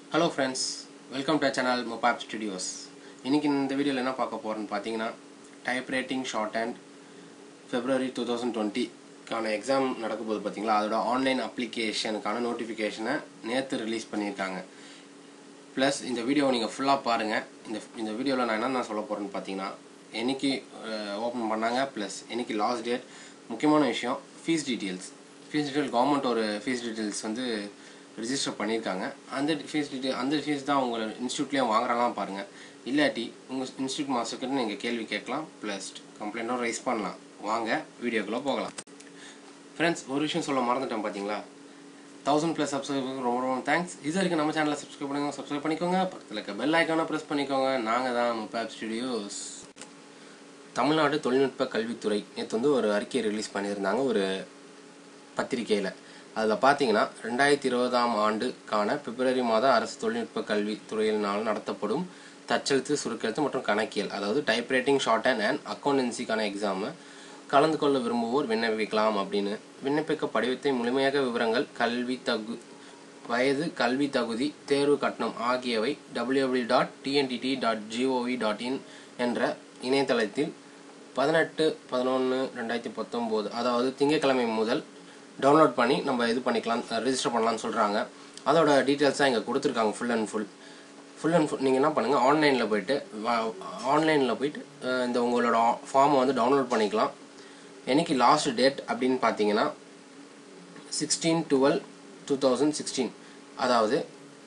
hello friends welcome to channel Mobap studios இன்னைக்கு இந்த வீடியோவில் என்ன பார்க்க போகிறோன்னு பார்த்தீங்கன்னா typewriting shorthand February two thousand டுவெண்ட்டிக்கான எக்ஸாம் நடக்க போகுது பார்த்தீங்களா அதோட ஆன்லைன் அப்ளிகேஷனுக்கான நோட்டிஃபிகேஷனை நேற்று ரிலீஸ் பண்ணியிருக்காங்க ப்ளஸ் இந்த வீடியோவை நீங்கள் ஃபுல்லாக பாருங்கள் இந்த இந்த வீடியோவில் நான் என்ன சொல்ல போகிறேன்னு பார்த்தீங்கன்னா என்னைக்கு ஓப்பன் பண்ணாங்க ப்ளஸ் என்னைக்கு லாஸ்ட் டேட் முக்கியமான விஷயம் fees details fees detail government ஒரு ஃபீஸ் டீட்டெயில்ஸ் வந்து ரிஜிஸ்டர் பண்ணியிருக்காங்க அந்த ஃபீஸ் டீட்டெயில் அந்த ஃபீஸ் தான் உங்கள் இன்ஸ்டியூட்லேயும் வாங்குறாங்களாம் பாருங்கள் இல்லாட்டி உங்கள் இன்ஸ்டியூட் மாஸ்டர்கிட்ட நீங்கள் கேள்வி கேட்கலாம் ப்ளஸ் கம்ப்ளைண்ட்டும் ரைஸ் பண்ணலாம் வாங்க வீடியோக்குள்ளே போகலாம் ஃப்ரெண்ட்ஸ் ஒரு விஷயம் சொல்ல மறந்துட்டேன் பார்த்தீங்களா தௌசண்ட் ப்ளஸ் சப்ஸ்கிரைபருக்கு ரொம்ப ரொம்ப தேங்க்ஸ் இது வரைக்கும் நம்ம சேனலை சப்ஸ்கிரைப் பண்ணுங்க சப்ஸ்கிரைப் பண்ணிக்கோங்க பக்கத்தில் இருக்க பெல் ஐக்கானை ப்ரெஸ் பண்ணிக்கோங்க நாங்கள் தான் முப்பாப் ஸ்டுடியோஸ் தமிழ்நாடு தொழில்நுட்ப கல்வித்துறை நேற்று வந்து ஒரு அறிக்கை ரிலீஸ் பண்ணியிருந்தாங்க ஒரு பத்திரிகையில் அதில் பார்த்தீங்கன்னா ரெண்டாயிரத்தி இருபதாம் ஆண்டுக்கான பிப்ரவரி மாதம் அரசு தொழில்நுட்ப கல்வி துறையினால் நடத்தப்படும் தச்செழுத்து சுருக்கெழுத்து மற்றும் கணக்கியல் அதாவது typewriting shorthand and அக்கௌண்டன்சிக்கான எக்ஸாமை கலந்து கொள்ள விரும்புவோர் விண்ணப்பிக்கலாம் அப்படின்னு விண்ணப்பிக்க படிவத்தை முழுமையாக விவரங்கள் கல்வி தகு வயது கல்வி தகுதி தேர்வு கட்டணம் ஆகியவை WWW dot TNDT dot GOV dot in என்ற இணையதளத்தில் பதினெட்டு பதினொன்று ரெண்டாயிரத்தி பத்தொம்போது அதாவது திங்கட்கிழமை முதல் டவுன்லோட் பண்ணி நம்ம இது பண்ணிக்கலாம் ரிஜிஸ்டர் பண்ணலாம்னு சொல்கிறாங்க அதோட டீட்டெயில்ஸ் தான் இங்கே கொடுத்துருக்காங்க full and full full and full நீங்கள் என்ன பண்ணுங்கள் ஆன்லைனில் போயிட்டு ஆன்லைனில் போயிட்டு அஹ், இந்த உங்களோட ஃபார்மை வந்து டவுன்லோட் பண்ணிக்கலாம் என்னைக்கு லாஸ்ட் டேட் அப்படின்னு பார்த்தீங்கன்னா sixteen twelve two thousand sixteen அதாவது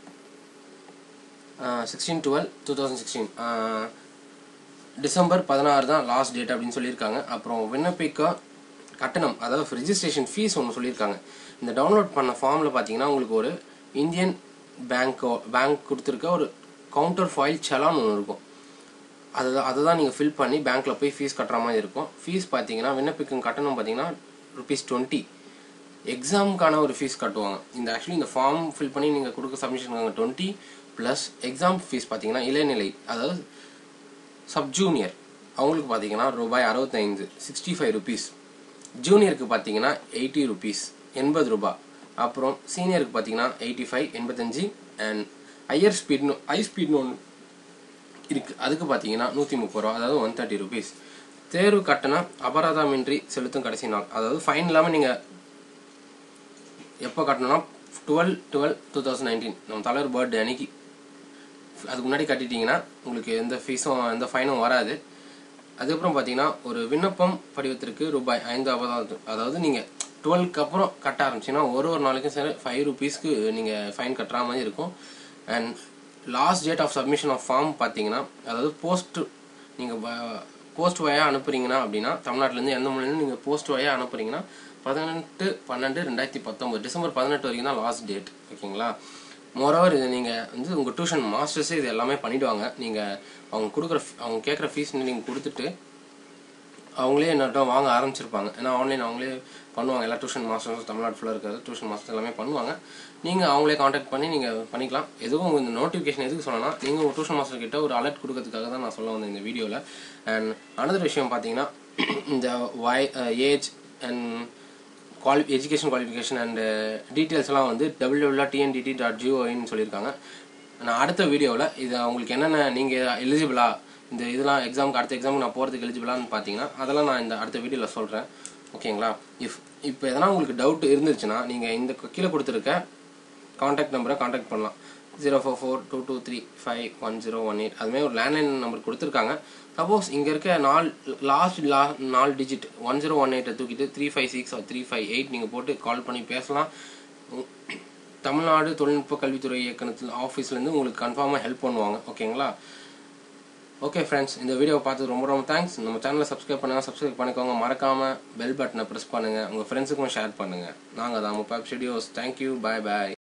sixteen twelve two thousand sixteen December பதினாறு தான் லாஸ்ட் டேட் அப்படின்னு சொல்லியிருக்காங்க அப்புறம் விண்ணப்பிக்க கட்டணம் அதாவது ரிஜிஸ்ட்ரேஷன் ஃபீஸ் ஒன்று சொல்லியிருக்காங்க இந்த டவுன்லோட் பண்ண ஃபார்மில் பார்த்தீங்கன்னா உங்களுக்கு ஒரு இந்தியன் பேங்க்கோ பேங்க் கொடுத்துருக்க ஒரு கவுண்டர் ஃபைல் செலான் ஒன்று இருக்கும் அதை அதை தான் நீங்கள் ஃபில் பண்ணி பேங்க்கில் போய் ஃபீஸ் கட்டுற மாதிரி இருக்கும் ஃபீஸ் பார்த்தீங்கன்னா விண்ணப்பிக்கும் கட்டணம் பார்த்தீங்கன்னா ருபீஸ் டுவெண்ட்டி எக்ஸாமுக்கான ஒரு ஃபீஸ் கட்டுவாங்க இந்த ஆக்சுவலி இந்த ஃபார்ம் ஃபில் பண்ணி நீங்கள் கொடுக்க submission twenty plus exam fees பார்த்தீங்கன்னா இளைநிலை அதாவது சப் ஜூனியர் அவங்களுக்கு பார்த்தீங்கன்னா ரூபாய் அறுபத்தைந்து சிக்ஸ்டி ஃபைவ் ருபீஸ் ஜூனியருக்கு பார்த்தீங்கன்னா எயிட்டி ருபீஸ் எண்பது ரூபாய் அப்புறம் சீனியருக்கு பார்த்தீங்கன்னா எயிட்டி ஃபைவ் எண்பத்தஞ்சு அண்ட் ஹையர் ஸ்பீட்னு ஹை ஸ்பீட்னு ஒன்று இருக்கு அதுக்கு பார்த்தீங்கன்னா நூற்றி முப்பது ரூபா அதாவது ஒன் தேர்ட்டி ருபீஸ் தேர்வு கட்டணம் அபராதமின்றி செலுத்தும் கடைசி நாள் அதாவது ஃபைன் இல்லாமல் நீங்கள் எப்போ கட்டணும்னா twelve twelve two thousand nineteen நம்ம தலைவர் பர்த்டே அன்னைக்கு அதுக்கு முன்னாடி கட்டிட்டீங்கன்னா உங்களுக்கு எந்த ஃபீஸும் எந்த ஃபைனும் வராது அதுக்கப்புறம் பார்த்தீங்கன்னா ஒரு விண்ணப்பம் படிவத்திற்கு ரூபாய் ஐந்தாவது அதாவது நீங்கள் டுவெல்க்கு அப்புறம் கட்ட ஆரம்பிச்சீங்கன்னா ஒரு ஒரு நாளைக்கும் சரி ஃபைவ் ருபீஸ்க்கு நீங்கள் ஃபைன் கட்டுற மாதிரி இருக்கும் and last date of submission of form பார்த்தீங்கன்னா அதாவது போஸ்ட் நீங்கள் போஸ்ட் வழியாக அனுப்புறீங்கன்னா அப்படின்னா தமிழ்நாட்டிலேருந்து எந்த மொழியிலும் நீங்கள் போஸ்ட் வழியாக அனுப்புறீங்கன்னா பதினெட்டு பன்னெண்டு ரெண்டாயிரத்தி பத்தொம்பது டிசம்பர் பதினெட்டு வரைக்கும் தான் லாஸ்ட் டேட் ஓகேங்களா மோரோவர் இது நீங்கள் வந்து உங்கள் டியூஷன் மாஸ்டர்ஸே இது எல்லாமே பண்ணிடுவாங்க நீங்கள் அவங்க கொடுக்குற அவங்க கேட்குற ஃபீஸ் நீங்கள் கொடுத்துட்டு அவங்களே என்னட்ட வாங்க ஆரம்பிச்சிருப்பாங்க ஏன்னா ஆன்லைன் அவங்களே பண்ணுவாங்க எல்லா டியூஷன் மாஸ்டர்ஸ் தமிழ்நாடு ஃபுல்லாக இருக்கிறது டியூஷன் மாஸ்டர்ஸ் எல்லாமே பண்ணுவாங்க நீங்கள் அவங்களே காண்டாக்ட் பண்ணி நீங்கள் பண்ணிக்கலாம் எதுவும் இந்த நோட்டிஃபிகேஷன் எதுக்கு சொல்லலாம் நீங்கள் உங்கள் டியூஷன் மாஸ்டர் கிட்ட ஒரு அலர்ட் கொடுக்கறதுக்காக தான் நான் சொல்ல வந்தேன் இந்த வீடியோவில் அண்ட் அனதர் விஷயம் பார்த்தீங்கன்னா இந்த வாய் age and quali education qualification and details எல்லாம் வந்து டபிள்யூ டிஎன்டிடி டாட் ஜிஓஇன்னு சொல்லியிருக்காங்க நான் அடுத்த வீடியோவில் இது உங்களுக்கு என்னென்ன நீங்கள் எலிஜிபிளா இந்த இதெல்லாம் எக்ஸாமுக்கு அடுத்த எக்ஸாமுக்கு நான் போகிறதுக்கு எலிஜிபிளான்னு பார்த்தீங்கன்னா அதெல்லாம் நான் இந்த அடுத்த வீடியோவில் சொல்கிறேன் ஓகேங்களா இஃப் இப்போ எதனா உங்களுக்கு டவுட் இருந்துச்சுன்னா நீங்கள் இந்த கீழே கொடுத்துருக்க காண்டாக்ட் நம்பரை காண்டாக்ட் பண்ணலாம் zero four four two two three five one zero one eight அதுமாதிரி ஒரு லேண்ட்லைன் நம்பர் கொடுத்துருக்காங்க சப்போஸ் இங்கே இருக்க நால் லாஸ்ட் லா நாலு டிஜிட் ஒன் ஜீரோ ஒன் எயிட்டை தூக்கிட்டு three five six three five eight நீங்கள் போட்டு கால் பண்ணி பேசலாம் உ- தமிழ்நாடு தொழில்நுட்ப கல்வித்துறை இயக்கணத்தில் ஆஃபீஸ்லேருந்து உங்களுக்கு கன்ஃபார்மாக ஹெல்ப் பண்ணுவாங்க ஓகேங்களா ஓகே ஃப்ரெண்ட்ஸ் இந்த வீடியோவை பார்த்து ரொம்ப ரொம்ப தேங்க்ஸ் நம்ம சேனலை சப்ஸ்கிரைப் பண்ணுங்கள் சப்ஸ்கிரைப் பண்ணிக்கோங்க மறக்காமல் பெல் பட்டனை ப்ரெஸ் பண்ணுங்கள் உங்கள் ஃப்ரெண்ட்ஸுக்கும் ஷேர் பண்ணுங்கள் நாங்கள் தான் முப்பாப் ஸ்டுடியோஸ் தேங்க்யூ பாய் பாய்